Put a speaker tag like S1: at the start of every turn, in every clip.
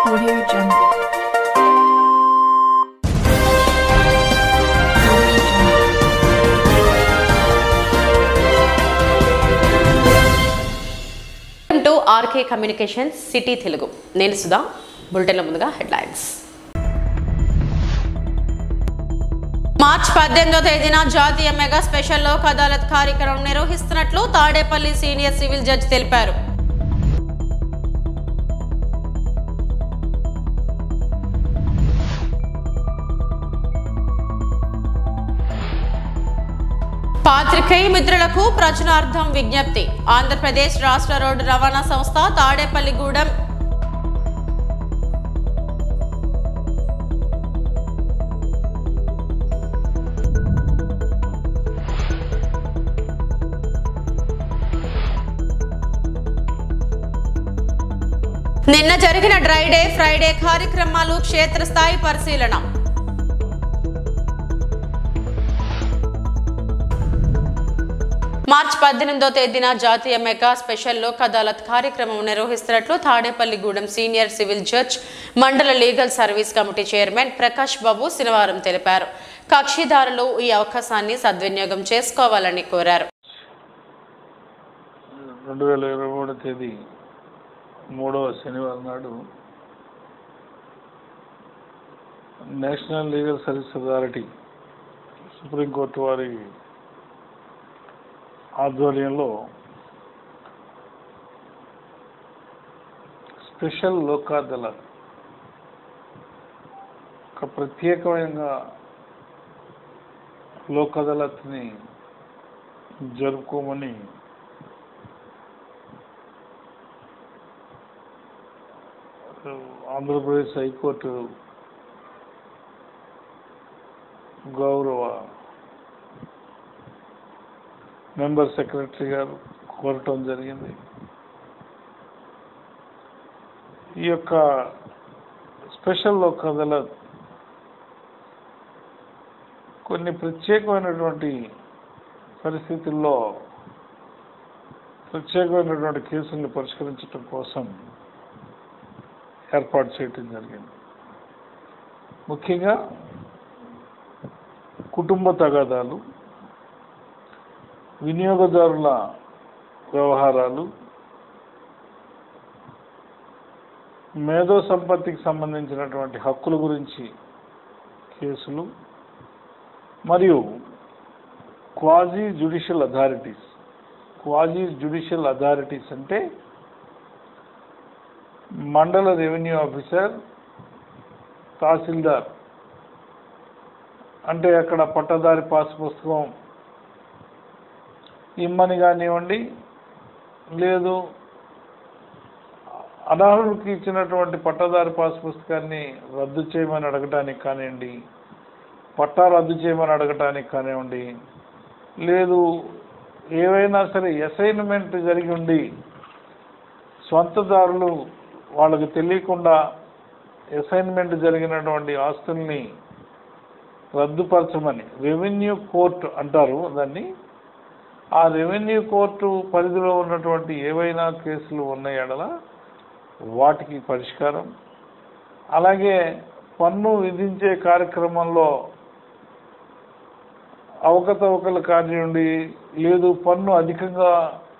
S1: Audio Jungle. Audio Jungle.
S2: Welcome to RK communications city Telugu నేను సుధా బులెటిన్ల ముందుగా headlines March పద్దెనిమిదో తేదీన జాతీయ మెగా స్పెషల్ లోక్ అదాలత్ కార్యక్రమం నిర్వహిస్తున్నట్లు తాడేపల్లి సీనియర్ సివిల్ జడ్జి తెలిపారు పాత్రికేయ మిత్రులకు ప్రచునార్థం విజ్ఞప్తి ఆంధ్రప్రదేశ్ రాష్ట్ర రోడ్డు రవాణా సంస్థ తాడేపల్లిగూడెం నిన్న జరిగిన డ్రై డే ఫ్రైడే కార్యక్రమాలు క్షేత్రస్థాయి పరిశీలన మార్చి పద్దెనిమిదో తేదీన జాతీయ మెగా స్పెషల్ లోక్ అదాలత్ కార్యక్రమం నిర్వహిస్తున్నట్లు తాడేపల్లిగూడెం సీనియర్ సివిల్ జడ్జ్ మండల legal service committee chairman Prakash Babu శనివారం తెలిపారు కక్షిదారులు ఈ అవకాశాన్ని సద్వినియోగం చేసుకోవాలని కోరారు
S3: రెండు వేల ఇరవై మూడో తేదీ మూడవ శనివారం నాడు national legal service authority supreme court వారి ఆధ్వర్యంలో స్పెషల్ లోక్ అదాలత్ ఒక ప్రత్యేకమైన లోక్ అదాలత్ని జరుపుకోమని ఆంధ్రప్రదేశ్ హైకోర్టు గౌరవ మెంబర్ సెక్రటరీ గారు కోరటం జరిగింది ఈ యొక్క స్పెషల్ లోక్ అదాలత్ కొన్ని ప్రత్యేకమైనటువంటి పరిస్థితుల్లో ప్రత్యేకమైనటువంటి కేసుల్ని పరిష్కరించడం కోసం ఏర్పాటు చేయటం జరిగింది ముఖ్యంగా కుటుంబ తగాదాలు వినియోగదారుల వ్యవహారాలు మేధో సంపత్తికి సంబంధించినటువంటి హక్కుల గురించి కేసులు మరియు quasi judicial authorities quasi judicial authorities అంటే మండల రెవెన్యూ ఆఫీసర్ తహసీల్దార్ అంటే అక్కడ పట్టదారి పాస్ పుస్తకం ఇమ్మని కానివ్వండి లేదు అనర్హులకి ఇచ్చినటువంటి పట్టదారి పాస్ పుస్తకాన్ని రద్దు చేయమని అడగటానికి కానివ్వండి పట్టా రద్దు చేయమని అడగటానికి కానివ్వండి లేదు ఏవైనా సరే అసైన్మెంట్ జరిగి ఉండి స్వంతదారులు వాళ్ళకి తెలియకుండా అసైన్మెంట్ జరిగినటువంటి ఆస్తుల్ని రద్దుపరచమని రెవెన్యూ కోర్టు అంటారు దాన్ని ఆ రెవెన్యూ కోర్టు పరిధిలో ఉన్నటువంటి ఏవైనా కేసులు ఉన్న ఎడల వాటికి పరిష్కారం అలాగే పన్ను విధించే కార్యక్రమంలో అవకతవకలు కానివ్వండి లేదు పన్ను అధికంగా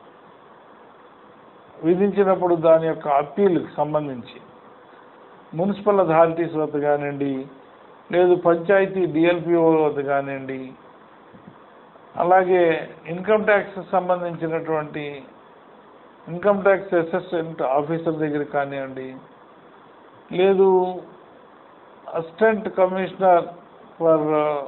S3: విధించినప్పుడు దాని యొక్క అప్పీల్కి సంబంధించి మున్సిపల్ అథారిటీస్ వద్ద కానివ్వండి లేదు పంచాయతీ డిఎల్పిఓ వద్ద కానివ్వండి అలాగే ఇన్కమ్ ట్యాక్స్ సంబంధించినటువంటి ఇన్కమ్ ట్యాక్స్ అసిస్టెంట్ ఆఫీసర్ దగ్గర కానివ్వండి లేదు assistant commissioner for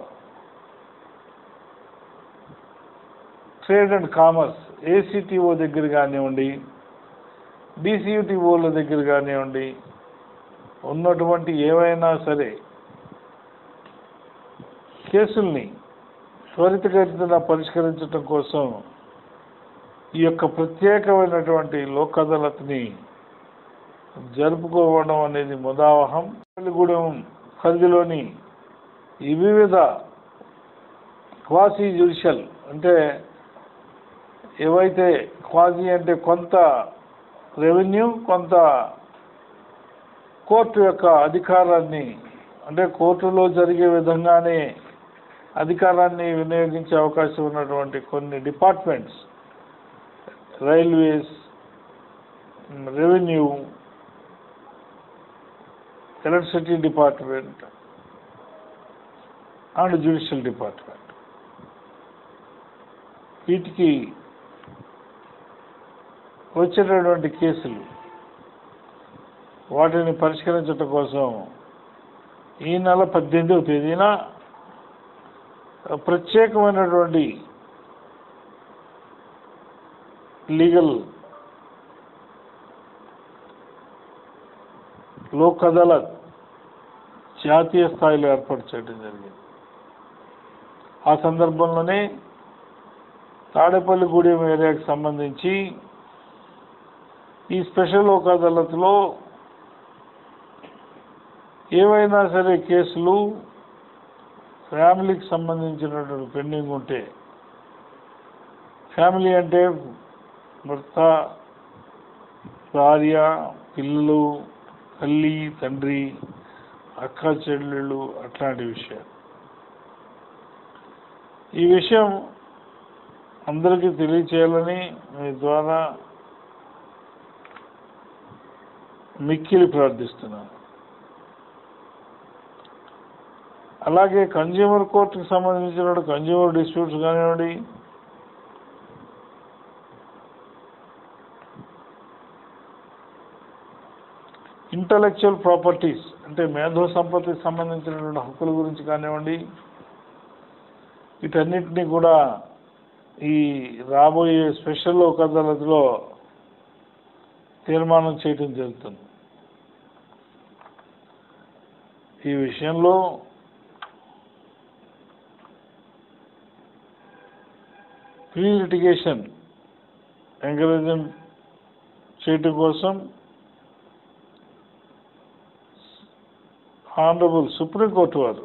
S3: trade and commerce ACTO దగ్గర కానివ్వండి డిసియుటిఓల దగ్గర కానివ్వండి ఉన్నటువంటి ఏవైనా సరే కేసుల్ని త్వరితగతిన పరిష్కరించడం కోసం ఈ యొక్క ప్రత్యేకమైనటువంటి లోక్ అదాలత్ని జరుపుకోవడం అనేది ముదావహం వెలుగూడెం పరిధిలోని ఈ వివిధ క్వాసీ జ్యుడిషియల్ అంటే ఏవైతే క్వాజీ అంటే కొంత రెవెన్యూ కొంత కోర్టు యొక్క అధికారాన్ని అంటే కోర్టులో జరిగే విధంగానే అధికారాన్ని వినియోగించే అవకాశం ఉన్నటువంటి కొన్ని departments railways revenue electricity department and judicial department వీటికి వచ్చేటటువంటి కేసులు వాటిని పరిష్కరించడం కోసం ఈ నెల పద్దెనిమిదవ తేదీన ప్రత్యేకమైనటువంటి లీగల్ లోక్ అదాలత్ జాతీయ స్థాయిలో ఏర్పాటు చేయడం జరిగింది ఆ సందర్భంలోనే తాడేపల్లిగూడెం ఏరియాకి సంబంధించి ఈ స్పెషల్ లోక్ అదాలత్లో ఏవైనా సరే కేసులు ఫ్యామిలీకి సంబంధించినటువంటి పెండింగ్ ఉంటే ఫ్యామిలీ అంటే భర్త భార్య పిల్లలు తల్లి తండ్రి అక్క చెల్లెళ్ళు అట్లాంటి విషయాలు ఈ విషయం అందరికీ తెలియచేయాలని మీ ద్వారా మిక్కిలి ప్రార్థిస్తున్నాను అలాగే కన్జ్యూమర్ కోర్టుకి సంబంధించిన కన్జ్యూమర్ డిస్ప్యూట్స్ కానివ్వండి ఇంటలెక్చువల్ ప్రాపర్టీస్ అంటే మేధో సంపత్తికి సంబంధించినటువంటి హక్కుల గురించి కానివ్వండి వీటన్నిటినీ కూడా ఈ రాబోయే స్పెషల్ లోక్ అదాలత్లో తీర్మానం చేయటం జరుగుతుంది ఈ విషయంలో ప్రీ లిటిగేషన్ ఎంకరేజ్మెంట్ చేయటం కోసం ఆనరబుల్ సుప్రీంకోర్టు వారు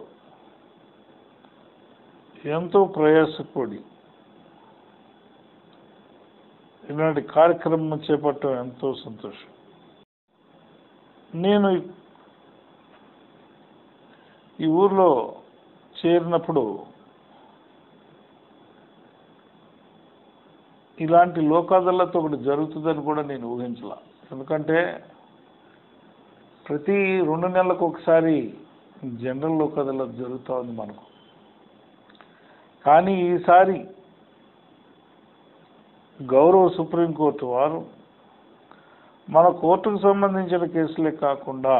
S3: ఎంతో ప్రయాసపడి ఇలాంటి కార్యక్రమం చేపట్టడం ఎంతో సంతోషం నేను ఈ ఊర్లో చేరినప్పుడు ఇలాంటి లోకాదల్లతో ఒకటి జరుగుతుందని కూడా నేను ఊహించలా ఎందుకంటే ప్రతి రెండు నెలలకు ఒకసారి జనరల్ లోకాదల్లత్ జరుగుతూ ఉంది మనకు కానీ ఈసారి గౌరవ సుప్రీంకోర్టు వారు మన కోర్టుకు సంబంధించిన కేసులే కాకుండా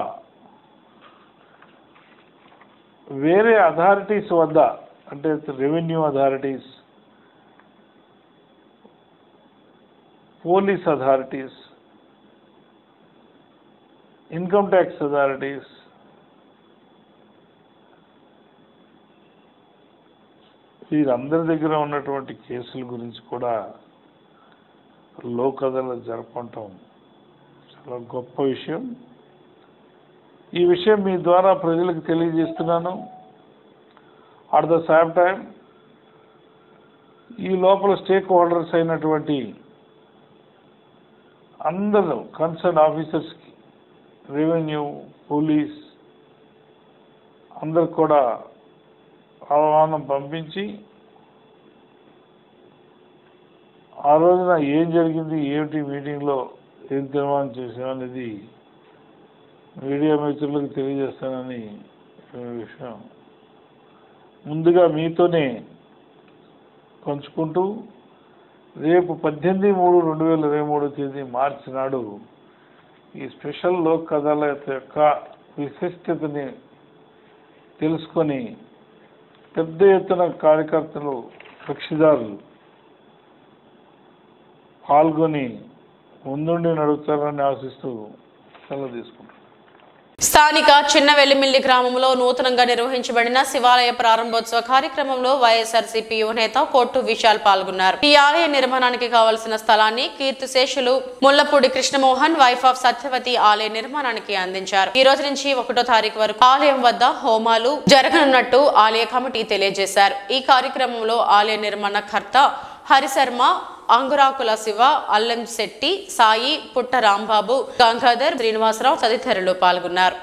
S3: వేరే అథారిటీస్ వద్ద అంటే revenue authorities police authorities income tax authorities వీరందరి దగ్గర ఉన్నటువంటి కేసుల గురించి కూడా లోక్ అదాలత్ జరపటం చాలా గొప్ప విషయం ఈ విషయం మీ ద్వారా ప్రజలకు తెలియజేస్తున్నాను అట్ ద సేమ్ టైం ఈ లోపల స్టేక్ హోల్డర్స్ అయినటువంటి అందరూ కన్సర్న్ ఆఫీసర్స్కి రెవెన్యూ పోలీస్ అందరికి కూడా ఆహ్వానం పంపించి ఆ రోజున ఏం జరిగింది ఏమిటి మీటింగ్లో ఏం తీర్మానం చేసామనేది మీడియా మిత్రులకు తెలియజేస్తానని ఈ విషయం ముందుగా మీతోనే పంచుకుంటూ రేపు పద్దెనిమిది మూడు రెండు వేల ఇరవై మూడు తేదీ మార్చి నాడు ఈ స్పెషల్ లోక్ అదాలత్ యొక్క విశిష్టతని తెలుసుకొని పెద్ద ఎత్తున కార్యకర్తలు కక్షిదారులు పాల్గొని ముందుండి నడుపుతారని ఆశిస్తూ సెలవు తీసుకుంటారు
S2: స్థానిక చిన్న వెల్లిమిల్లి గ్రామంలో నూతనంగా నిర్వహించబడిన శివాలయ ప్రారంభోత్సవ కార్యక్రమంలో వైఎస్ఆర్సీపీ యువనేత కొట్టు విశాల్ పాల్గొన్నారు ఈ ఆలయ నిర్మాణానికి కావలసిన స్థలాన్ని కీర్తిశేషులు ముల్లపూడి కృష్ణమోహన్ వైఫ్ ఆఫ్ సత్యవతి ఆలయ నిర్మాణానికి అందించారు ఈ రోజు నుంచి ఒకటో తారీఖు వరకు ఆలయం వద్ద హోమాలు జరగనున్నట్టు ఆలయ కమిటీ తెలియజేశారు ఈ కార్యక్రమంలో ఆలయ నిర్మాణ కర్త హరిశర్మ అంగురాకుల శివ అల్లం శెట్టి సాయి పుట్ట రాంబాబు గంగాధర్ శ్రీనివాసరావు తదితరులు పాల్గొన్నారు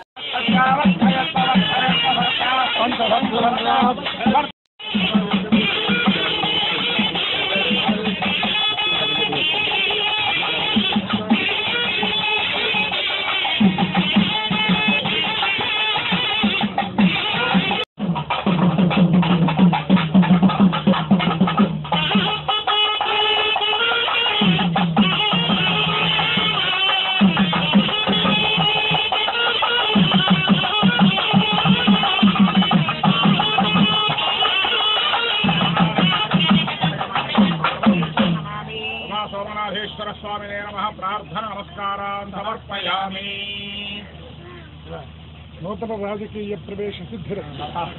S4: ఉమా సోమనాథేశ్వర స్వామినే నమ ప్రార్థన నమస్కారాన్ సమర్పయామి
S5: నూతన రాజకీయ ప్రవేశ సిద్ధిరస్తు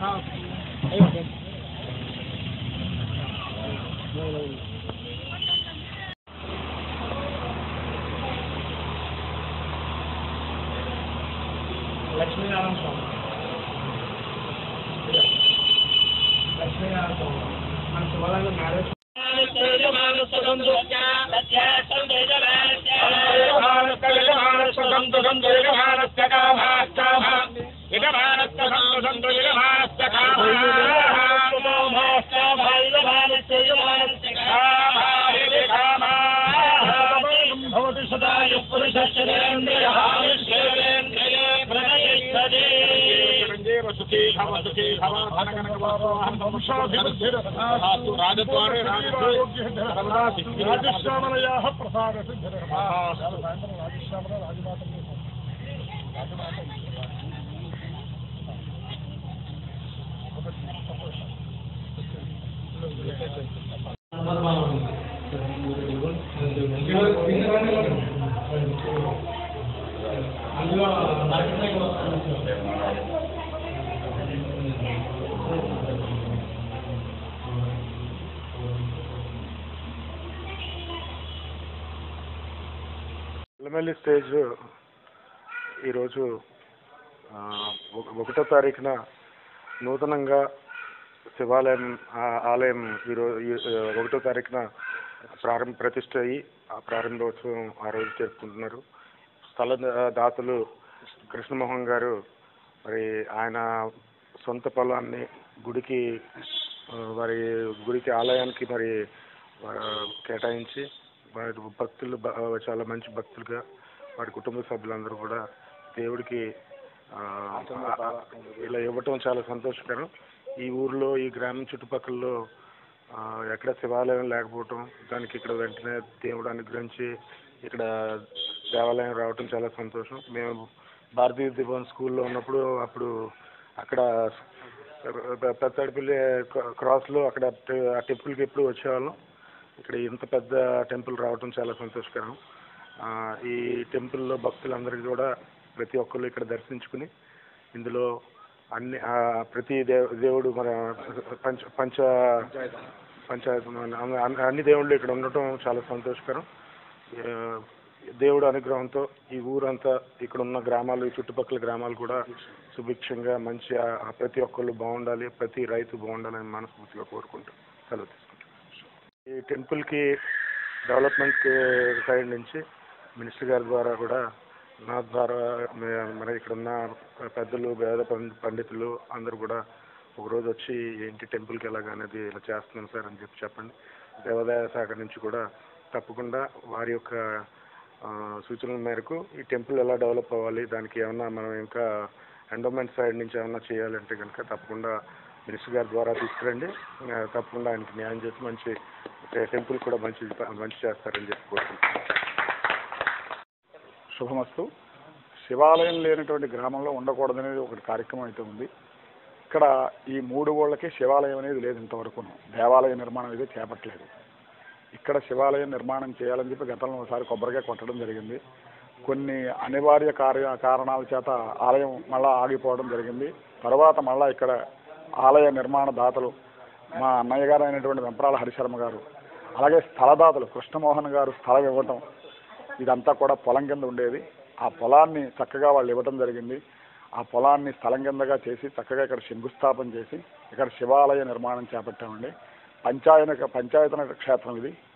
S4: లక్ష్మీనారాయణ స్వామి లక్ష్మీనారాయణ స్వామి మన శివాలయంలో మ్యారేజ్ భవతి సదాయ పురుషేంద్రియ సుఖీ భవ సుఖీ భవ వంశాభివృద్ధిరస్తు రాజద్వారే
S5: రాజశ్యామలయా ప్రసాద సిద్ధిరస్తు రాజశ్యామల రాజమాత
S6: ఎల్ఎంఎల్ఏ స్టేజ్ ఈరోజు ఆ, ఒక- ఒకటో తారీఖున నూతనంగా శివాలయం ఆ, ఆలయం ఈరోజు ఒకటో తారీఖున ప్రారంభ ప్రతిష్ట అయ్యి ఆ ప్రారంభోత్సవం ఆ రోజు జరుపుకుంటున్నారు స్థల దా- దాతలు కృష్ణమోహన్ గారు మరి ఆయన సొంత పొలాన్ని గుడికి ఆ, వారి గుడికి ఆలయానికి మరి ఆ, కేటాయించి వారి భక్తులు బ- చాలా మంచి భక్తులుగా వారి కుటుంబ సభ్యులందరూ కూడా దేవుడికి ఆ, ఇలా ఇవ్వటం చాలా సంతోషకరం ఈ ఊర్లో ఈ గ్రామం చుట్టుపక్కలలో ఆ, ఎక్కడ శివాలయం లేకపోవటం దానికి ఇక్కడ వెంటనే దేవుడు అనుగ్రహించి ఇక్కడ దేవాలయం రావటం చాలా సంతోషం మేము భారతీయ దివన్ స్కూల్లో ఉన్నప్పుడు అప్పుడు అక్కడ పెద్దడిపల్లి క్రాస్లో అక్కడ ఆ టెంపుల్కి ఎప్పుడు వచ్చేవాళ్ళం ఇక్కడ ఇంత పెద్ద టెంపుల్ రావటం చాలా సంతోషకరం ఆ, ఈ టెంపుల్లో భక్తులందరికీ కూడా ప్రతి ఒక్కరు ఇక్కడ దర్శించుకుని ఇందులో అన్ని ఆ, ప్రతి దేవ దేవుడు మన పంచ పంచ పంచాయతీ మన- అన్ని- అన్ని దేవుళ్ళు ఇక్కడ ఉండటం చాలా సంతోషకరం ఆ, దేవుడు అనుగ్రహంతో ఈ ఊరంతా ఇక్కడ ఉన్న గ్రామాలు ఈ చుట్టుపక్కల గ్రామాలు కూడా సుభిక్షంగా మంచి ఆ- ఆ ప్రతి ఒక్కళ్ళు బాగుండాలి ప్రతి రైతు బాగుండాలని మనస్ఫూర్తిగా కోరుకుంటూ సెలవు తీసుకుంటాం ఈ టెంపుల్కి డెవలప్మెంట్ సైడ్ నుంచి మినిస్టర్ గారి ద్వారా కూడా నా ద్వారా మే- మన ఇక్కడ ఉన్న పెద్దలు వేద పండి- పండితులు అందరూ కూడా ఒక రోజు వచ్చి ఏంటి టెంపుల్కి ఎలాగనేది ఇలా చేస్తున్నాం సార్ అని చెప్పి చెప్పండి దేవాదాయ శాఖ నుంచి కూడా తప్పకుండా వారి యొక్క ఆ, సూచనల మేరకు ఈ టెంపుల్ ఎలా డెవలప్ అవ్వాలి దానికి ఏమన్నా మనం ఇంకా ఎండోమెంట్ సైడ్ నుంచి ఏమన్నా చేయాలంటే కనుక తప్పకుండా మినిస్టర్ గారి ద్వారా తీసుకురండి ఆ, తప్పకుండా ఆయనకి న్యాయం చేసి మంచి టెంపుల్ కూడా మంచి మంచి చేస్తారని చెప్పి కోరుకుంటున్నాను
S5: శుభమస్తు శివాలయం లేనటువంటి గ్రామంలో ఉండకూడదనేది ఒకటి కార్యక్రమం అయితే ఉంది ఇక్కడ ఈ మూడు ఊళ్ళకి శివాలయం అనేది లేదు ఇంతవరకు దేవాలయ నిర్మాణం అయితే చేపట్టలేదు ఇక్కడ శివాలయం నిర్మాణం చేయాలని చెప్పి గతంలో ఒకసారి కొబ్బరికాయ కొట్టడం జరిగింది కొన్ని అనివార్య కార్య కారణాల చేత ఆలయం మళ్ళా ఆగిపోవడం జరిగింది తర్వాత మళ్ళా ఇక్కడ ఆలయ నిర్మాణ దాతలు మా అన్నయ్య గారు అయినటువంటి వెంపరాల హరిశర్మ గారు అలాగే స్థలదాతలు కృష్ణమోహన్ గారు స్థలం ఇవ్వటం ఇదంతా కూడా పొలం కింద ఉండేది ఆ పొలాన్ని చక్కగా వాళ్ళు ఇవ్వటం జరిగింది ఆ పొలాన్ని స్థలం కిందగా చేసి చక్కగా ఇక్కడ శంకుస్థాపన చేసి ఇక్కడ శివాలయ నిర్మాణం చేపట్టామండి పంచాయన పంచాయతన క్షేత్రం ఇది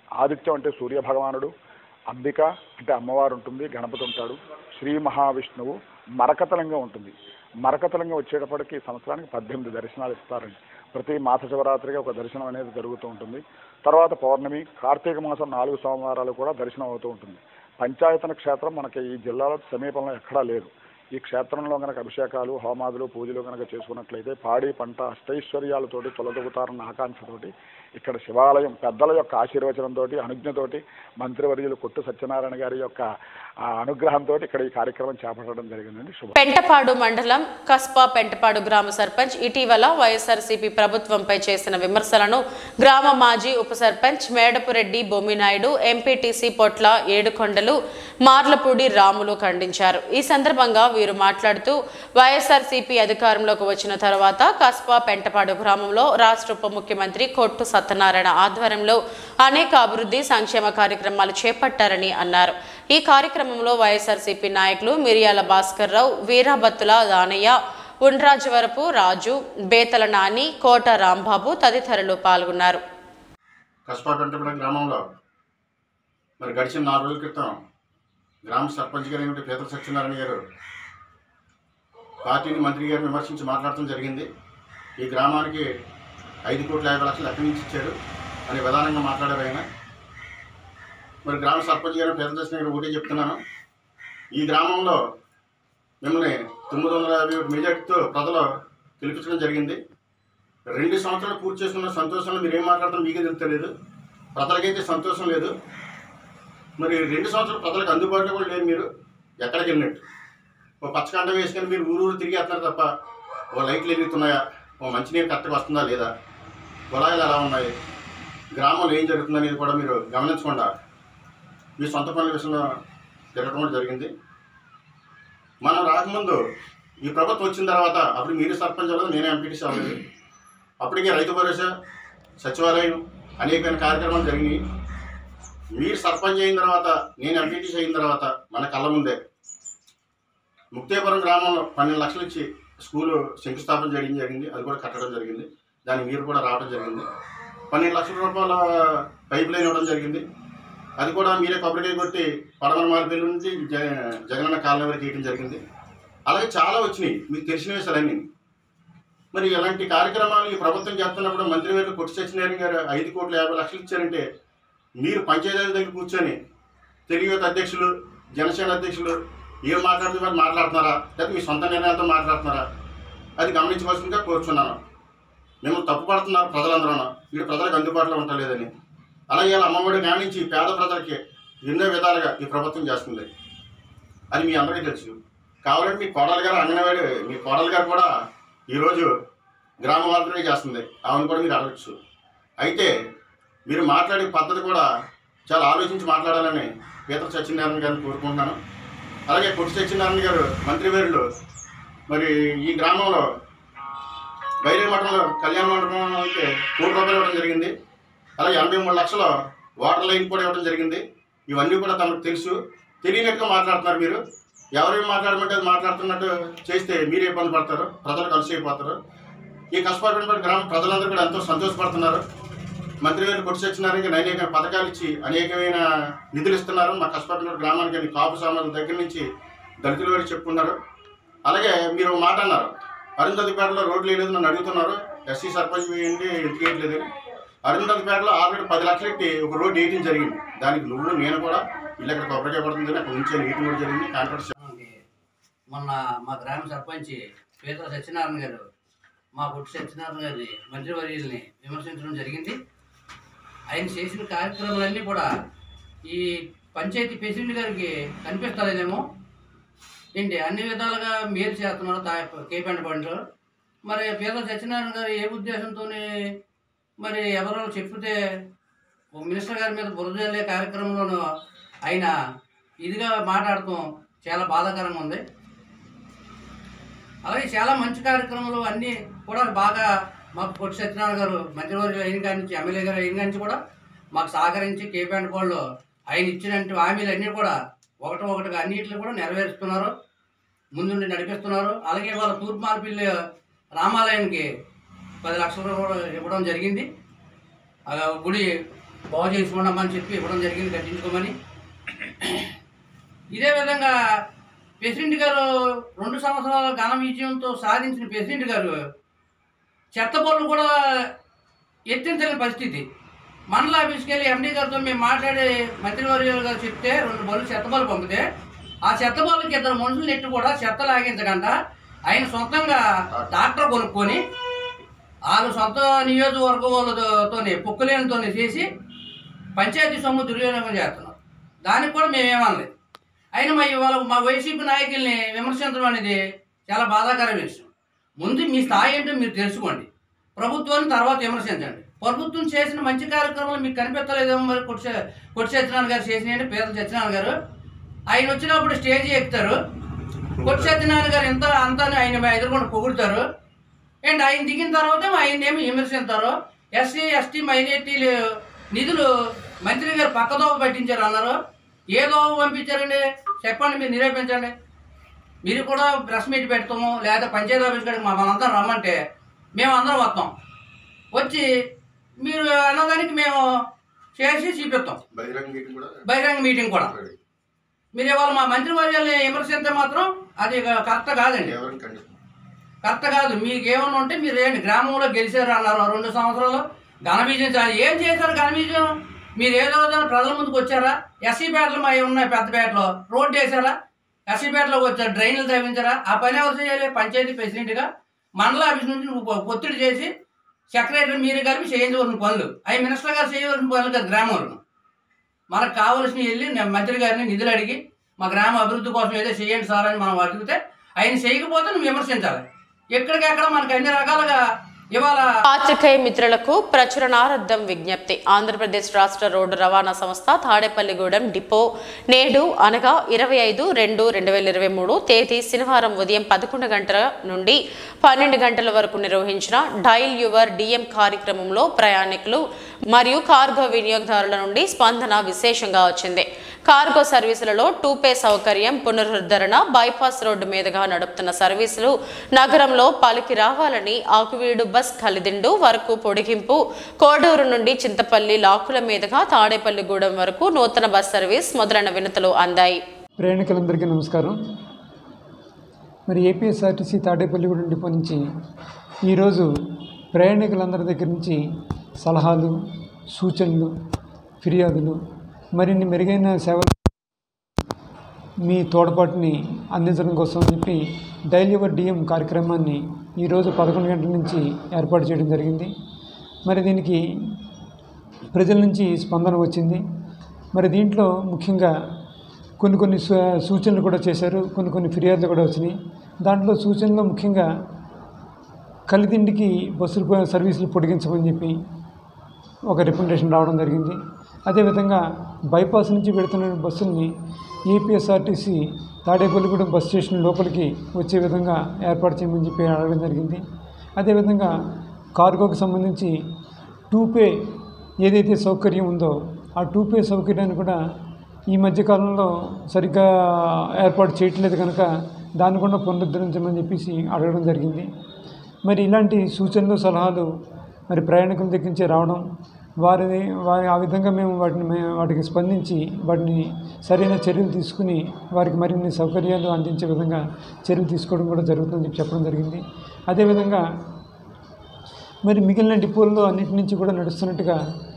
S5: ఆదిత్యం అంటే సూర్య భగవానుడు అంబిక అంటే అమ్మవారు ఉంటుంది గణపతి ఉంటాడు శ్రీ మహావిష్ణువు మరకతలంగా ఉంటుంది మరకతలంగా వచ్చేటప్పటికి సంవత్సరానికి పద్దెనిమిది దర్శనాలు ఇస్తారండి ప్రతి మాస శివరాత్రికి ఒక దర్శనం అనేది జరుగుతూ ఉంటుంది తర్వాత పౌర్ణమి కార్తీక మాసం నాలుగు సోమవారాలు కూడా దర్శనం అవుతూ ఉంటుంది పంచాయతన క్షేత్రం మనకి ఈ జిల్లాలో సమీపంలో ఎక్కడా లేదు ఈ క్షేత్రంలో కనుక అభిషేకాలు హోమాదులు పూజలు కనుక చేసుకున్నట్లయితే పాడి పంట అష్టైశ్వర్యాలతోటి తొలదొగుతారన్న ఆకాంక్షతోటి ఇక్కడ శివాలయం పెద్దల యొక్క ఆశీర్వచనంతో అనుజ్ఞతోటి మంత్రివర్యులు కొట్టు సత్యనారాయణ గారి యొక్క ఆ అనుగ్రహంతో ఇక్కడ ఈ కార్యక్రమం చేపట్టడం జరిగిందండి శుభ
S2: పెంటపాడు మండలం కస్పా పెంటపాడు గ్రామ సర్పంచ్ ఇటీవల వైఎస్ఆర్సీపీ ప్రభుత్వంపై చేసిన విమర్శలను గ్రామ మాజీ ఉప సర్పంచ్ మేడపురెడ్డి బొమ్మినాయుడు ఎంపీటీసీ పొట్ల ఏడుకొండలు మార్లపూడి రాములు ఖండించారు ఈ సందర్భంగా వీరు మాట్లాడుతూ వైఎస్ఆర్సీపీ అధికారంలోకి వచ్చిన తర్వాత కస్పా పెంటపాడు గ్రామంలో రాష్ట్ర ఉప ముఖ్యమంత్రి కొట్టు సత్యనారాయణ ఆధ్వర్యంలో అనేక అభివృద్ధి సంక్షేమ కార్యక్రమాలు చేపట్టారని అన్నారు ఈ కార్యక్రమంలో వైఎస్ఆర్సీపీ నాయకులు మిరియాల భాస్కర్ రావు వీరాబత్తుల దానయ్య ఉండ్రాజవరపు రాజు బేతల నాని కోట రాంబాబు తదితరులు పాల్గొన్నారు
S7: కస్పా పెంటపడ గ్రామంలో మరి గడిచిన నాలుగు రోజుల క్రితం గ్రామ సర్పంచ్ గారు ఏమిటి పీతల సత్యనారాయణ గారు పార్టీని మంత్రి గారిని విమర్శించి మాట్లాడటం జరిగింది ఈ గ్రామానికి ఐదు కోట్ల యాభై లక్షలు ఎక్కడి నుంచి ఇచ్చారు అనే విధానంగా మాట్లాడారు ఆయన మరి గ్రామ సర్పంచ్ గారు పీతల సత్యనారాయణ గారు ఒకటే చెప్తున్నాను ఈ గ్రామంలో మిమ్మల్ని తొమ్మిది వందల యాభై ఒకటి మెజార్టీతో ప్రజలు గెలిపించడం జరిగింది రెండు సంవత్సరాలు పూర్తి చేసుకున్న సంతోషంలో మీరు ఏం మాట్లాడతారో మీకే తెలుస్తలేదు ప్రజలకైతే సంతోషం లేదు మరి రెండు సంవత్సరాలు ప్రజలకు అందుబాటులో కూడా లేరు మీరు ఎక్కడికి వెళ్ళినట్టు ఓ పచ్చకంట వేసుకొని మీరు ఊరు ఊరు తిరిగి వస్తున్నారు తప్ప ఓ లైట్లు ఎదుగుతున్నాయా ఓ మంచినీరు కరెక్ట్గా వస్తుందా లేదా కుళాయిలు ఎలా ఉన్నాయి గ్రామంలో ఏం జరుగుతుందనేది కూడా మీరు గమనించకుండా మీ సొంత పనుల విషయంలో తిరగడం కూడా జరిగింది మనం రాకముందు ఈ ప్రభుత్వం వచ్చిన తర్వాత అప్పుడు మీరు సర్పంచ్ అవ్వలేదు నేనే ఎంపీటీసీ అవ్వలేదు అప్పటికే రైతు భరోసా సచివాలయం అనేకమైన కార్యక్రమాలు జరిగినాయి మీరు సర్పంచ్ అయిన తర్వాత నేను ఎంపీటీసీ అయిన తర్వాత మన కళ్ళ ముందే ముక్తేపురం గ్రామంలో పన్నెండు లక్షలు ఇచ్చి స్కూలు శంకుస్థాపన చేయడం జరిగింది అది కూడా కట్టడం జరిగింది దానికి మీరు కూడా రావడం జరిగింది పన్నెండు లక్షల రూపాయల పైప్ లైన్ ఇవ్వడం జరిగింది అది కూడా మీరే కొబ్బరికాయ కొట్టి పడమర మార్పల్లి నుంచి జ జగనన్న కాలనీ వరకు వేయడం జరిగింది అలాగే చాలా వచ్చినాయి మీకు తెలిసిన విషయాలన్నీ మరి ఇలాంటి కార్యక్రమాలు ఈ ప్రభుత్వం చేస్తున్నప్పుడు మంత్రివర్యులు కొట్టి సత్యనారాయణ గారు ఐదు కోట్ల యాభై లక్షలు ఇచ్చారంటే మీరు పంచాయతీ దగ్గర కూర్చొని తెలుగు యువత అధ్యక్షులు జనసేన అధ్యక్షులు ఏం మాట్లాడుతూ మరి మాట్లాడుతున్నారా లేకపోతే మీ సొంత నిర్ణయాలతో మాట్లాడుతున్నారా అది గమనించవలసిందిగా కోరుచున్నాను మేము తప్పు పడుతున్నారు ప్రజలందరూ వీడు ప్రజలకు అందుబాటులో ఉండలేదని అలాగే ఇలా అమ్మఒడి కానించి పేద ప్రజలకి ఎన్నో విధాలుగా ఈ ప్రభుత్వం చేస్తుంది అది మీ అందరికీ తెలుసు కావాలంటే మీ కోడలు గారు అంగన్వాడి మీ కోడలు గారు కూడా ఈరోజు గ్రామ వార్తనే చేస్తుంది ఆమెను కూడా మీరు అడగచ్చు అయితే మీరు మాట్లాడే పద్ధతి కూడా చాలా ఆలోచించి మాట్లాడాలని పీతల సత్యనారాయణ గారిని కోరుకుంటున్నాను అలాగే కొట్టి సత్యనారాయణ గారు మంత్రివర్యులు మరి ఈ గ్రామంలో బైరే మఠంలో కళ్యాణ మండపానికి కోటి రూపాయలు ఇవ్వడం జరిగింది అలాగే ఎనభై మూడు లక్షల వాటర్ లైన్ కూడా ఇవ్వడం జరిగింది ఇవన్నీ కూడా తమకు తెలుసు తెలియనట్టుగా మాట్లాడుతున్నారు మీరు ఎవరేం మాట్లాడమంటే అది మాట్లాడుతున్నట్టు చేస్తే మీరే ఇబ్బంది పడతారు ప్రజలు కలిసి అయిపోతారు ఈ కష్టపడిన గ్రామ ప్రజలందరూ కూడా ఎంతో సంతోషపడుతున్నారు మంత్రి గారు కొట్టి సత్యనారాయణ అనేక పథకాలు ఇచ్చి అనేకమైన నిధులు ఇస్తున్నారు మా కష్టపడిన గ్రామానికి అని కాపు సామాన్ల దగ్గర నుంచి దళితుల వరకు చెప్పుకున్నారు అలాగే మీరు ఒక మాట అన్నారు అరుంధతిపేటలో రోడ్లు వేయలేదు నన్ను అడుగుతున్నారు ఎస్సీ సర్పంచ్ వేయండి ఎందుకు వేయట్లేదు అని. అరుంధతిపేటలో ఆల్రెడీ పది లక్షలు పెట్టి ఒక రోడ్డు వేయటం జరిగింది దానికి నువ్వు నేను కూడా ఇల్లు అక్కడ కొబ్బరికాయ పడుతుంది అక్కడ నుంచి వేయటం కూడా జరిగింది కాంట్రాక్ట్
S8: మనకి మొన్న మా గ్రామ సర్పంచ్ పీతల సత్యనారాయణ గారు మా పుట్టి సత్యనారాయణ గారి మంత్రివర్యుల్ని విమర్శించడం జరిగింది ఆయన చేసిన కార్యక్రమాలన్నీ కూడా ఈ పంచాయతీ ప్రెసిడెంట్ గారికి కనిపిస్తలేదేమో ఏంటి అన్ని విధాలుగా మేలు చేస్తున్నారు తా కేపండి పండ్లు మరి పీతల సత్యనారాయణ గారు ఏ ఉద్దేశంతో మరి ఎవరో చెప్తే ఓ మినిస్టర్ గారి మీద బురద జల్లే కార్యక్రమంలోనూ ఆయన ఇదిగా మాట్లాడటం చాలా బాధాకరంగా ఉంది అలాగే చాలా మంచి కార్యక్రమాలు అన్నీ కూడా బాగా మాకు పొట్టి సత్యనారాయణ గారు మంత్రివర్యులు అయిన కాడి నుంచి ఎమ్మెల్యే గారు అయిన కాడి నుంచి కూడా మాకు సహకరించి కేపీఎండ్ వాళ్ళు ఆయన ఇచ్చినట్టు హామీలు అన్నీ కూడా ఒకటి ఒకటిగా అన్నిటిని కూడా నెరవేరుస్తున్నారు ముందుండి నడిపిస్తున్నారు అలాగే వాళ్ళ తూర్పు మార్పిల్లి రామాలయానికి పది లక్షల రూపాయలు ఇవ్వడం జరిగింది ఆ గుడి బాగు చేసుకోండమని చెప్పి ఇవ్వడం జరిగింది కట్టించుకోమని ఇదే విధంగా ప్రెసిడెంట్ గారు రెండు సంవత్సరాల ఘన విజయంతో సాధించిన ప్రెసిడెంట్ గారు చెత్త బళ్ళు కూడా ఎత్తించలేని పరిస్థితి మండల ఆఫీస్కి వెళ్ళి ఎండీ గారితో మేము మాట్లాడి మంత్రివర్యులు గారు చెప్తే రెండు బళ్ళు చెత్త బళ్ళు పంపితే ఆ చెత్త బళ్ళకి ఇద్దరు మనుషులు నెట్టి కూడా చెత్త లాగించకంట ఆయన సొంతంగా డాక్టర్ కొనుక్కొని వాళ్ళు సొంత నియోజకవర్గం వాళ్ళతోనే పొక్కులేనితోనే చేసి పంచాయతీ సొమ్ము దుర్వినియోగం చేస్తున్నారు దానికి కూడా మేమేమనలేదు అయినా మా ఇవాళ మా వైసీపీ నాయకుల్ని విమర్శించడం అనేది చాలా బాధాకరమైన విషయం ముందు మీ స్థాయి ఏంటో మీరు తెలుసుకోండి ప్రభుత్వాన్ని తర్వాత విమర్శించండి ప్రభుత్వం చేసిన మంచి కార్యక్రమాలు మీకు కనిపించలేదేమో మరి కొట్టి కొట్టి సత్యనారాయణ గారు చేసినాయంటే పేదల సత్యనారాయణ గారు ఆయన వచ్చినప్పుడు స్టేజ్ ఎక్కుతారు కొట్టి సత్యనారాయణ గారు ఎంత అంతా ఆయన ఎదుర్కొని పొగుడుతారు అండ్ ఆయన దిగిన తర్వాత ఆయన ఏమి విమర్శిస్తారు ఎస్సీ ఎస్టీ మైనార్టీలు నిధులు మంత్రి గారు పక్కదోవ పట్టించారు అన్నారు ఏ దోవ పంపించారండి చెప్పండి మీరు నిరూపించండి మీరు కూడా ప్రెస్ మీట్ పెడతాము లేదా పంచాయతీ ఆఫీస్ కాడికి మా మనందరం రమ్మంటే మేము అందరం వస్తాం వచ్చి మీరు అన్నదానికి మేము చేసి చూపిస్తాం
S7: బహిరంగ మీటింగ్ కూడా
S8: బహిరంగ మీటింగ్ కూడా
S7: ready.
S8: మీరు ఇవాళ మా మంత్రి వర్యాన్ని విమర్శిస్తే మాత్రం అది కరెక్ట్ కాదండి
S7: ఎవరిని ఖండిస్తున్నాం
S8: కరెక్ట్ కాదు మీకు ఏమన్నా ఉంటే మీరు ఏంటి గ్రామంలో గెలిచారు అన్నారు రెండు సంవత్సరాలు ఘన విజయం చాలు ఏం చేశారు ఘన విజయం మీరు ఏదో విధంగా ప్రజల ముందుకు వచ్చారా ఎస్సీపేటలు మా ఉన్నాయి పెద్దపేటలో రోడ్డు వేసారా ఎస్సీపేటలోకి వచ్చారు డ్రైన్లు తవ్వించారా ఆ పని ఎవరు చేయాలి పంచాయతీ ప్రెసిడెంట్గా మండల ఆఫీస్ నుంచి నువ్వు ఒ- ఒత్తిడి చేసి సెక్రటరీ మీరు కలిపి చేయించవలసిన పనులు అవి మినిస్టర్ గారు చేయవలసిన పనులు కదా గ్రామంలో మనకు కావలసిన వెళ్ళి నేను మంత్రి గారిని నిధులు అడిగి మా గ్రామ అభివృద్ధి కోసం ఏదో చేయండి సార్ అని మనం అడిగితే ఆయన చేయకపోతే నువ్వు విమర్శించాలి ఎక్కడికెక్కడ మనకు అన్ని రకాలుగా ఇవాళ
S2: పాత్రికేయ మిత్రులకు ప్రచురణార్థం విజ్ఞప్తి ఆంధ్రప్రదేశ్ రాష్ట్ర రోడ్డు రవాణా సంస్థ తాడేపల్లిగూడెం డిపో నేడు అనగా ఇరవై ఐదు రెండు రెండు వేల ఇరవై మూడు తేదీ శనివారం ఉదయం పదకొండు గంటల నుండి పన్నెండు గంటల వరకు నిర్వహించిన డైల్ యువర్ డిఎం కార్యక్రమంలో ప్రయాణికులు మరియు కార్గో వినియోగదారుల నుండి స్పందన విశేషంగా వచ్చింది కార్గో సర్వీసులలో టూ పే సౌకర్యం పునరుద్ధరణ బైపాస్ రోడ్డు మీదుగా నడుపుతున్న సర్వీసులు నగరంలో పలికి రావాలని ఆకువీడు బస్ కలిదిండు వరకు పొడిగింపు కోడూరు నుండి చింతపల్లి లాకుల మీదుగా తాడేపల్లిగూడెం వరకు నూతన బస్ సర్వీస్ మొదలైన వినతులు అందాయి
S9: ప్రయాణికులందరికీ నమస్కారం మరి ఏపీఎస్ఆర్టీసీ తాడేపల్లిగూడెం డిపో నుంచి ఈరోజు ప్రయాణికులందరి దగ్గర నుంచి సలహాలు సూచనలు ఫిర్యాదులు మరిన్ని మెరుగైన సేవలు మీ తోడ్పాటుని అందించడం కోసం అని చెప్పి డైలీ యువర్ డిఎం కార్యక్రమాన్ని ఈరోజు పదకొండు గంటల నుంచి ఏర్పాటు చేయడం జరిగింది మరి దీనికి ప్రజల నుంచి స్పందన వచ్చింది మరి దీంట్లో ముఖ్యంగా కొన్ని కొన్ని సూ- సూచనలు కూడా చేశారు కొన్ని కొన్ని ఫిర్యాదులు కూడా వచ్చినాయి దాంట్లో సూచనలు ముఖ్యంగా కలిదిండికి బస్సులు పో- సర్వీసులు పొడిగించమని చెప్పి ఒక రికమెండేషన్ రావడం జరిగింది అదేవిధంగా బైపాస్ నుంచి పెడుతున్న బస్సుల్ని ఏపీఎస్ఆర్టీసీ తాడేపల్లిగూడెం బస్ స్టేషన్ లోపలికి వచ్చే విధంగా ఏర్పాటు చేయమని చెప్పి అడగడం జరిగింది అదేవిధంగా కార్గోకి సంబంధించి టూ పే ఏదైతే సౌకర్యం ఉందో ఆ టూ పే సౌకర్యాన్ని కూడా ఈ మధ్యకాలంలో సరిగ్గా ఏర్పాటు చేయట్లేదు కనుక దాన్ని కూడా పునరుద్ధరించమని చెప్పేసి అడగడం జరిగింది మరి ఇలాంటి సూచనలు సలహాలు మరి ప్రయాణికుల దగ్గర నుంచి రావడం వారిని వారి ఆ విధంగా మేము వాటిని మే- వాటికి స్పందించి వాటిని సరైన చర్యలు తీసుకుని వారికి మరిన్ని సౌకర్యాలు అందించే విధంగా చర్యలు తీసుకోవడం కూడా జరుగుతుందని చెప్పి చెప్పడం జరిగింది అదేవిధంగా మరి మిగిలిన డిపోల్లో అన్నిటి నుంచి కూడా నడుస్తున్నట్టుగా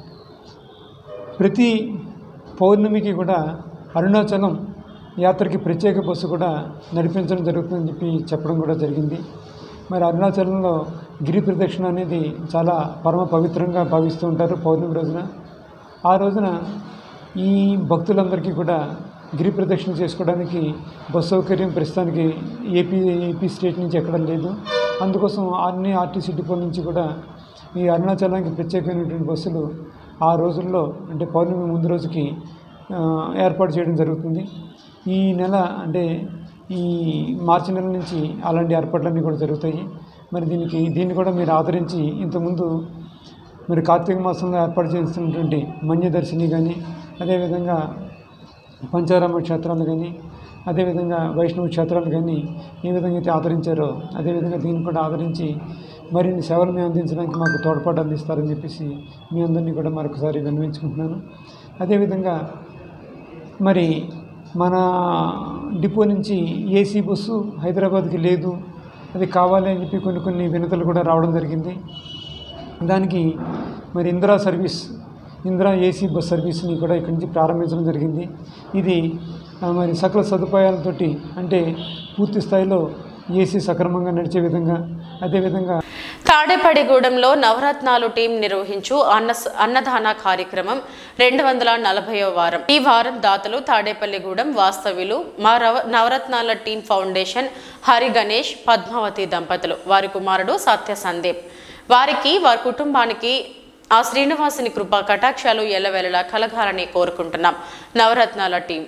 S9: ప్రతి పౌర్ణమికి కూడా అరుణాచలం యాత్రకి ప్రత్యేక బస్సు కూడా నడిపించడం జరుగుతుందని చెప్పి చెప్పడం కూడా జరిగింది మరి అరుణాచలంలో గిరి ప్రదక్షిణ అనేది చాలా పరమ పవిత్రంగా భావిస్తూ ఉంటారు పౌర్ణమి రోజున ఆ రోజున ఈ భక్తులందరికీ కూడా గిరి ప్రదక్షిణ చేసుకోవడానికి బస్ సౌకర్యం ప్రస్తుతానికి ఏపీ ఏపీ స్టేట్ నుంచి ఎక్కడ లేదు అందుకోసం అన్ని ఆర్టీసీ డిపోల నుంచి కూడా ఈ అరుణాచలానికి ప్రత్యేకమైనటువంటి బస్సులు ఆ రోజుల్లో అంటే పౌర్ణమి ముందు రోజుకి ఆ, ఏర్పాటు చేయడం జరుగుతుంది ఈ నెల అంటే ఈ మార్చి నెల నుంచి అలాంటి ఏర్పాట్లన్నీ కూడా జరుగుతాయి మరి దీనికి దీన్ని కూడా మీరు ఆదరించి ఇంతకుముందు మరి కార్తీక మాసంలో ఏర్పాటు చేస్తున్నటువంటి మన్యదర్శిని కానీ అదేవిధంగా పంచారామ క్షేత్రాలు కానీ అదేవిధంగా వైష్ణవ క్షేత్రాలు కానీ ఏ విధంగా అయితే ఆదరించారో అదేవిధంగా దీన్ని కూడా ఆదరించి మరిన్ని సేవలు మేము అందించడానికి మాకు తోడ్పాటు అందిస్తారని చెప్పేసి మీ అందరినీ కూడా మరొకసారి విన్నవించుకుంటున్నాను అదేవిధంగా మరి మన డిపో నుంచి ఏసీ బస్సు హైదరాబాద్కి లేదు అది కావాలి అని చెప్పి కొన్ని కొన్ని వినతులు కూడా రావడం జరిగింది దానికి మరి Indira service Indira AC bus సర్వీస్ని కూడా ఇక్కడి నుంచి ప్రారంభించడం జరిగింది ఇది ఆ, మరి సకల సదుపాయాలతోటి అంటే పూర్తి స్థాయిలో ఏసీ సక్రమంగా నడిచే విధంగా అదేవిధంగా
S2: తాడేపల్లిగూడెంలో నవరత్నాలు టీం నిర్వహించు అన్న అన్నదాన కార్యక్రమం రెండు వందల నలభైవ వారం ఈ వారం దాతలు తాడేపల్లిగూడెం వాస్తవ్యులు మా రవ- నవరత్నాల టీం ఫౌండేషన్ హరి గణేష్ పద్మావతి దంపతులు వారి కుమారుడు సత్య సందీప్ వారికి వారి కుటుంబానికి ఆ శ్రీనివాసుని కృపా కటాక్షాలు ఎల్లవెల్లలా కలగాలని కోరుకుంటున్నాం నవరత్నాల టీం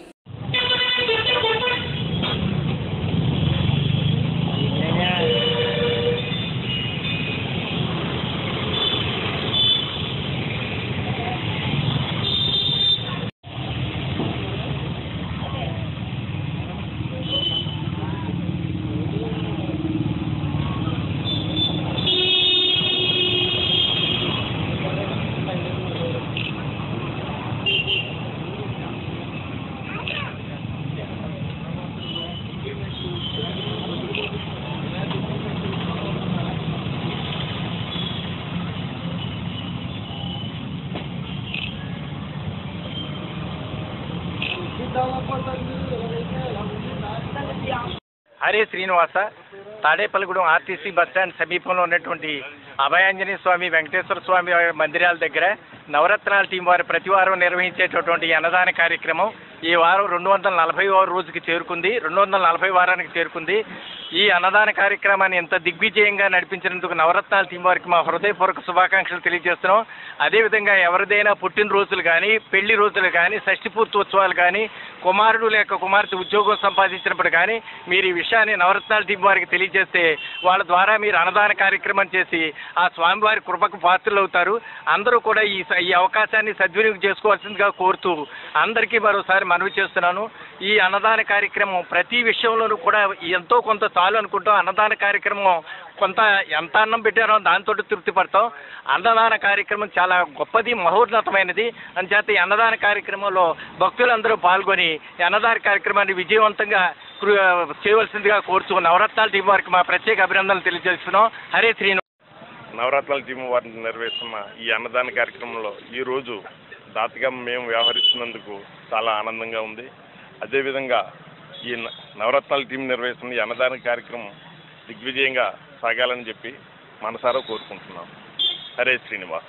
S10: హరే Srinivasa Tadepalligudem RTC bus stand సమీపంలో ఉన్నటువంటి అభయాంజనేయ స్వామి వెంకటేశ్వర స్వామి వారి మందిరాల దగ్గర నవరత్నాల టీం వారు ప్రతి వారం నిర్వహించేటటువంటి ఈ అన్నదాన కార్యక్రమం ఈ వారం రెండు వందల నలభై రోజుకి చేరుకుంది రెండు వందల నలభై వారానికి చేరుకుంది ఈ అన్నదాన కార్యక్రమాన్ని ఎంత దిగ్విజయంగా నడిపించినందుకు నవరత్నాల టీం వారికి మా హృదయపూర్వక శుభాకాంక్షలు తెలియజేస్తున్నాం అదేవిధంగా ఎవరిదైనా పుట్టినరోజులు కానీ పెళ్లి రోజులు కానీ షష్ఠి పూర్తి ఉత్సవాలు కానీ కుమారుడు లేక కుమార్తె ఉద్యోగం సంపాదించినప్పుడు కానీ మీరు ఈ విషయాన్ని నవరత్నాల టీం వారికి తెలియజేస్తే వాళ్ళ ద్వారా మీరు అన్నదాన కార్యక్రమం చేసి ఆ స్వామివారి కృపకు పాత్రలు అవుతారు అందరూ కూడా ఈ స- ఈ అవకాశాన్ని సద్వినియోగం చేసుకోవాల్సిందిగా కోరుతూ అందరికీ మరోసారి మనవి చేస్తున్నాను ఈ అన్నదాన కార్యక్రమం ప్రతి విషయంలోనూ కూడా ఎంతో కొంత చాలు అనుకుంటాం అన్నదాన కార్యక్రమం కొంత ఎంత అన్నం పెట్టారో దాంతో తృప్తి పడతాం అన్నదాన కార్యక్రమం చాలా గొప్పది మహోన్నతమైనది అంచేత ఈ అన్నదాన కార్యక్రమంలో భక్తులందరూ పాల్గొని ఈ అన్నదాన కార్యక్రమాన్ని విజయవంతంగా కృ- చేయవలసిందిగా కోరుతూ నవరత్నాల టీం వారికి మా ప్రత్యేక అభినందనలు తెలియజేస్తున్నాం హరే శ్రీను
S11: నవరత్నాల టీం వారిని నిర్వహిస్తున్న ఈ అన్నదాన కార్యక్రమంలో ఈరోజు దాతగా మేము వ్యవహరిస్తున్నందుకు చాలా ఆనందంగా ఉంది అదేవిధంగా ఈ న- నవరత్నాల టీం నిర్వహిస్తున్న ఈ అన్నదాన కార్యక్రమం దిగ్విజయంగా సాగాలని చెప్పి మనసారా కోరుకుంటున్నాం హరే శ్రీనివాస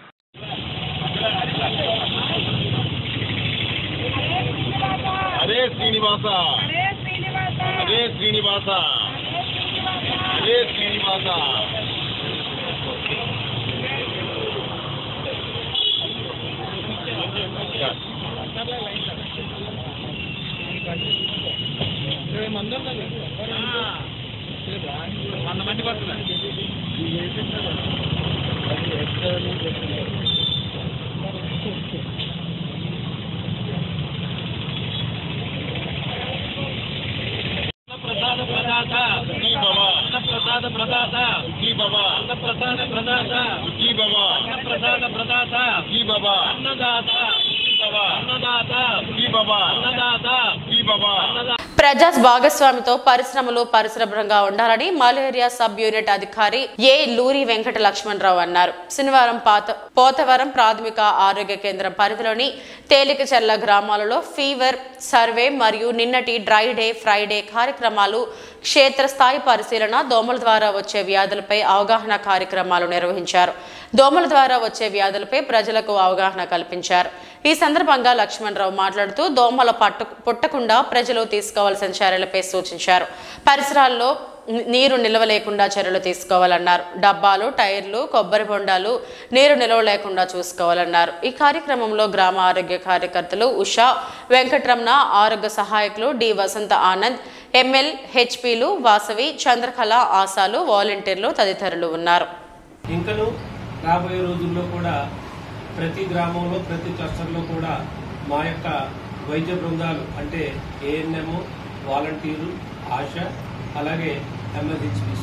S4: హరే శ్రీనివాస హరే శ్రీనివాస హరే శ్రీనివాస వంద మంది పడుతున్నారు ప్రసాద ప్రదాత జీ బాబా అన్న ప్రసాద ప్రదాత జీ బాబా అన్న ప్రసాద ప్రదాత జీ బాబా అన్న ప్రసాద ప్రదాత జీ బాబా అన్నదాత జీ బాబా అన్నదాత జీ బాబా అన్నదాత జీ బాబా అన్నదాత
S2: ప్రజా భాగస్వామితో పరిశ్రమలు పరిశుభ్రంగా ఉండాలని మలేరియా సబ్ యూనిట్ అధికారి ఏ లూరి వెంకట లక్ష్మణరావు అన్నారు శనివారం పాత పోతవరం ప్రాథమిక ఆరోగ్య కేంద్రం పరిధిలోని తేలికచెర్ల గ్రామాలలో ఫీవర్ సర్వే మరియు నిన్నటి డ్రై డే ఫ్రైడే కార్యక్రమాలు క్షేత్రస్థాయి పరిశీలన దోమల ద్వారా వచ్చే వ్యాధులపై అవగాహన కార్యక్రమాలు నిర్వహించారు దోమల ద్వారా వచ్చే వ్యాధులపై ప్రజలకు అవగాహన కల్పించారు ఈ సందర్భంగా లక్ష్మణరావు మాట్లాడుతూ దోమల పట్టు పుట్టకుండా ప్రజలు తీసుకోవాల్సిన చర్యలపై సూచించారు పరిసరాల్లో ని- నీరు నిల్వ లేకుండా చర్యలు తీసుకోవాలన్నారు డబ్బాలు టైర్లు కొబ్బరి బొండాలు నీరు నిల్వ లేకుండా చూసుకోవాలన్నారు ఈ కార్యక్రమంలో గ్రామ ఆరోగ్య కార్యకర్తలు ఉషా వెంకటరమణ ఆరోగ్య సహాయకులు డి వసంత ఆనంద్ ఎంఎల్ హెచ్పిలు వాసవి చంద్రకళ ఆశాలు వాలంటీర్లు తదితరులు ఉన్నారు
S12: ఇంకను రాబోయే రోజుల్లో కూడా ప్రతి గ్రామంలో ప్రతి క్లస్టర్లో కూడా మా యొక్క వైద్య బృందాలు అంటే ఏఎన్ఎం వాలంటీరు ఆశ అలాగే ఎంఎస్హెచ్పిస్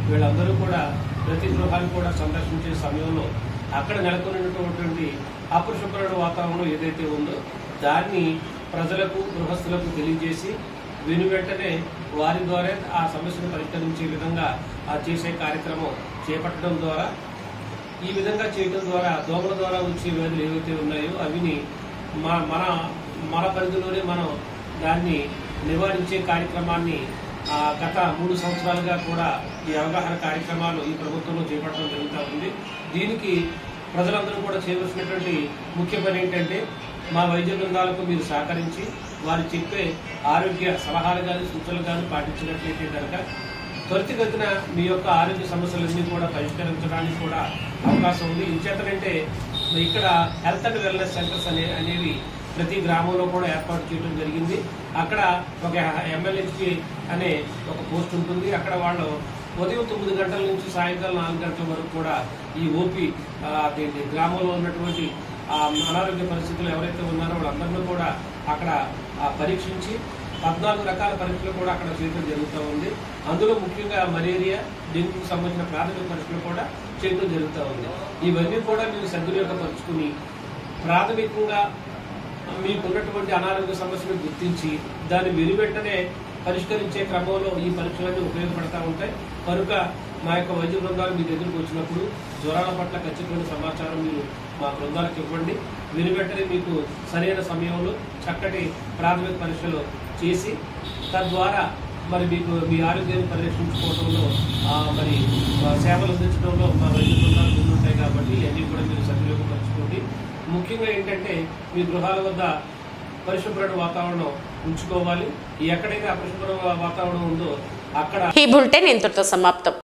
S12: వీళ్ళందరూ కూడా ప్రతి గృహాన్ని కూడా సందర్శించే సమయంలో అక్కడ నెలకొన్నటువంటి అపరిశుభ్రమైన వాతావరణం ఏదైతే ఉందో దాన్ని ప్రజలకు గృహస్థులకు తెలియజేసి విని వెంటనే వారి ద్వారా ఆ సమస్యను పరిష్కరించే విధంగా ఆ చేసే కార్యక్రమం చేపట్టడం ద్వారా ఈ విధంగా చేయడం ద్వారా దోమల ద్వారా వచ్చే వ్యాధులు ఏవైతే ఉన్నాయో అవిని మన మన మన పరిధిలోనే మనం దాన్ని నివారించే కార్యక్రమాన్ని ఆ, గత మూడు సంవత్సరాలుగా కూడా ఈ అవగాహన కార్యక్రమాలు ఈ ప్రభుత్వంలో చేపట్టడం జరుగుతూ ఉంది దీనికి ప్రజలందరూ కూడా చేయవలసినటువంటి ముఖ్య పని ఏంటంటే మా వైద్య బృందాలకు మీరు సహకరించి వారు చెప్పే ఆరోగ్య సలహాలు కానీ సూచనలు కానీ పాటించినట్లయితే కనుక త్వరితగతిన మీ యొక్క ఆరోగ్య సమస్యలన్నీ కూడా పరిష్కరించడానికి కూడా అవకాశం ఉంది ఇంచేతనంటే ఇక్కడ హెల్త్ అండ్ వెల్నెస్ సెంటర్స్ అనే అనేవి ప్రతి గ్రామంలో కూడా ఏర్పాటు చేయడం జరిగింది అక్కడ ఒక ఎమ్మెల్యేకి అనే ఒక పోస్ట్ ఉంటుంది అక్కడ వాళ్ళు ఉదయం తొమ్మిది గంటల నుంచి సాయంకాలం నాలుగు గంటల వరకు కూడా ఈ ఓపీ ఆ, దీన్ని గ్రామంలో ఉన్నటువంటి ఆ అనారోగ్య పరిస్థితులు ఎవరైతే ఉన్నారో వాళ్ళందరినీ కూడా అక్కడ ఆ, పరీక్షించి పద్నాలుగు రకాల పరీక్షలు కూడా అక్కడ చేయడం జరుగుతూ ఉంది అందులో ముఖ్యంగా మలేరియా డెంగ్యూకి సంబంధించిన ప్రాథమిక పరీక్షలు కూడా చేయడం జరుగుతూ ఉంది ఇవన్నీ కూడా మీరు సద్వినియోగపరుచుకుని ప్రాథమికంగా మీకున్నటువంటి అనారోగ్య సమస్యను గుర్తించి దాన్ని వెనువెంటనే పరిష్కరించే క్రమంలో ఈ పరీక్షలన్నీ ఉపయోగపడతా ఉంటాయి కనుక మా యొక్క వైద్య బృందాలు మీ దగ్గరకు వచ్చినప్పుడు జ్వరాల పట్ల ఖచ్చితమైన సమాచారం మీరు మా బృందాలకు ఇవ్వండి వెనువెంటనే మీకు సరైన సమయంలో చక్కటి ప్రాథమిక పరీక్షలు చేసి తద్వారా మరి మీకు మీ ఆరోగ్యాన్ని పరిరక్షించుకోవడంలో ఆ, మరి ఆ, సేవలు అందించడంలో మా వైద్య బృందాలు ముందుంటాయి కాబట్టి ఇవన్నీ కూడా మీరు సద్వినియోగపరచుకోండి ముఖ్యంగా ఏంటంటే మీ గృహాల వద్ద పరిశుభ్రమైన వాతావరణం ఉంచుకోవాలి ఎక్కడైతే అపరిశుభ్ర వాతావరణం ఉందో అక్కడ
S2: ఈ బులెటిన్ ఇంతటితో సమాప్తం